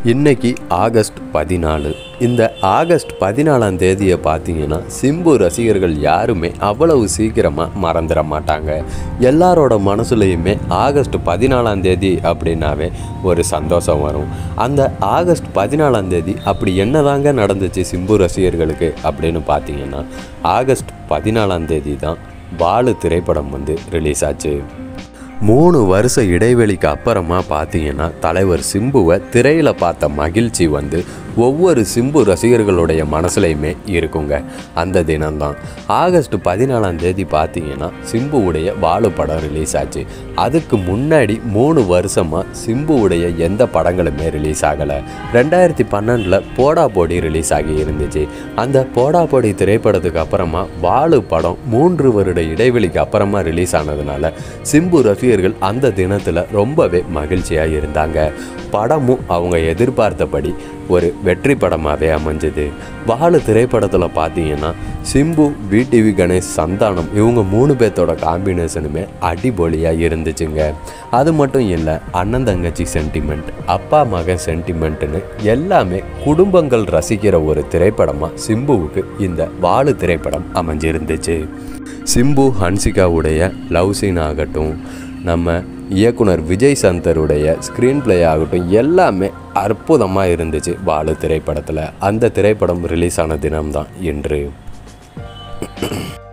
இன்னைக்கு ஆகஸ்ட் பதினாலு இந்த ஆகஸ்ட் பதினாலாம் தேதியை பார்த்தீங்கன்னா சிம்பு ரசிகர்கள் யாருமே அவ்வளவு சீக்கிரமாக மறந்துட மாட்டாங்க எல்லாரோட மனசுலையுமே ஆகஸ்ட் பதினாலாம் தேதி அப்படின்னாவே ஒரு சந்தோஷம் வரும் அந்த ஆகஸ்ட் பதினாலாம் தேதி அப்படி என்னதாங்க நடந்துச்சு சிம்பு ரசிகர்களுக்கு அப்படின்னு பார்த்தீங்கன்னா ஆகஸ்ட் பதினாலாம் தேதி தான் பாலு திரைப்படம் வந்து ரிலீஸ் ஆச்சு மூணு வருஷ இடைவெளிக்கு அப்புறமா பார்த்தீங்கன்னா தலைவர் சிம்புவை திரையில் பார்த்த மகிழ்ச்சி வந்து ஒவ்வொரு சிம்பு ரசிகர்களுடைய மனசுலையுமே இருக்குங்க அந்த தினம்தான் ஆகஸ்ட் பதினாலாம் தேதி பார்த்தீங்கன்னா சிம்புவுடைய வாழு படம் ரிலீஸ் ஆச்சு அதுக்கு முன்னாடி மூணு வருஷமாக சிம்புவுடைய எந்த படங்களுமே ரிலீஸ் ஆகலை ரெண்டாயிரத்தி பன்னெண்டில் போடா போடி ரிலீஸ் ஆகி இருந்துச்சு அந்த போடா போடி திரைப்படத்துக்கு அப்புறமா வாழு படம் மூன்று வருட இடைவெளிக்கு அப்புறமா ரிலீஸ் ஆனதுனால சிம்பு ரசிகர்கள் அந்த தினத்தில் ரொம்பவே மகிழ்ச்சியாக இருந்தாங்க படமும் அவங்க எதிர்பார்த்தபடி ஒரு வெற்றி படமாகவே அமைஞ்சது வாழு திரைப்படத்தில் பார்த்தீங்கன்னா சிம்பு விடிவி கணேஷ் சந்தானம் இவங்க மூணு பேர்த்தோட காம்பினேஷனுமே அடிபொலியாக இருந்துச்சுங்க அது மட்டும் இல்லை அண்ணன் தங்கச்சி சென்டிமெண்ட் அப்பா மகன் சென்டிமெண்ட்டுன்னு எல்லாமே குடும்பங்கள் ரசிக்கிற ஒரு திரைப்படமாக சிம்புவுக்கு இந்த வாழு திரைப்படம் அமைஞ்சிருந்துச்சு சிம்பு ஹன்சிகாவுடைய லவ் சீன் ஆகட்டும் நம்ம இயக்குனர் விஜய் சந்தருடைய ஸ்க்ரீன் பிளே ஆகட்டும் எல்லாமே அற்புதமாக இருந்துச்சு வாழு திரைப்படத்தில் அந்த திரைப்படம் ரிலீஸ் ஆன தினம்தான் இன்று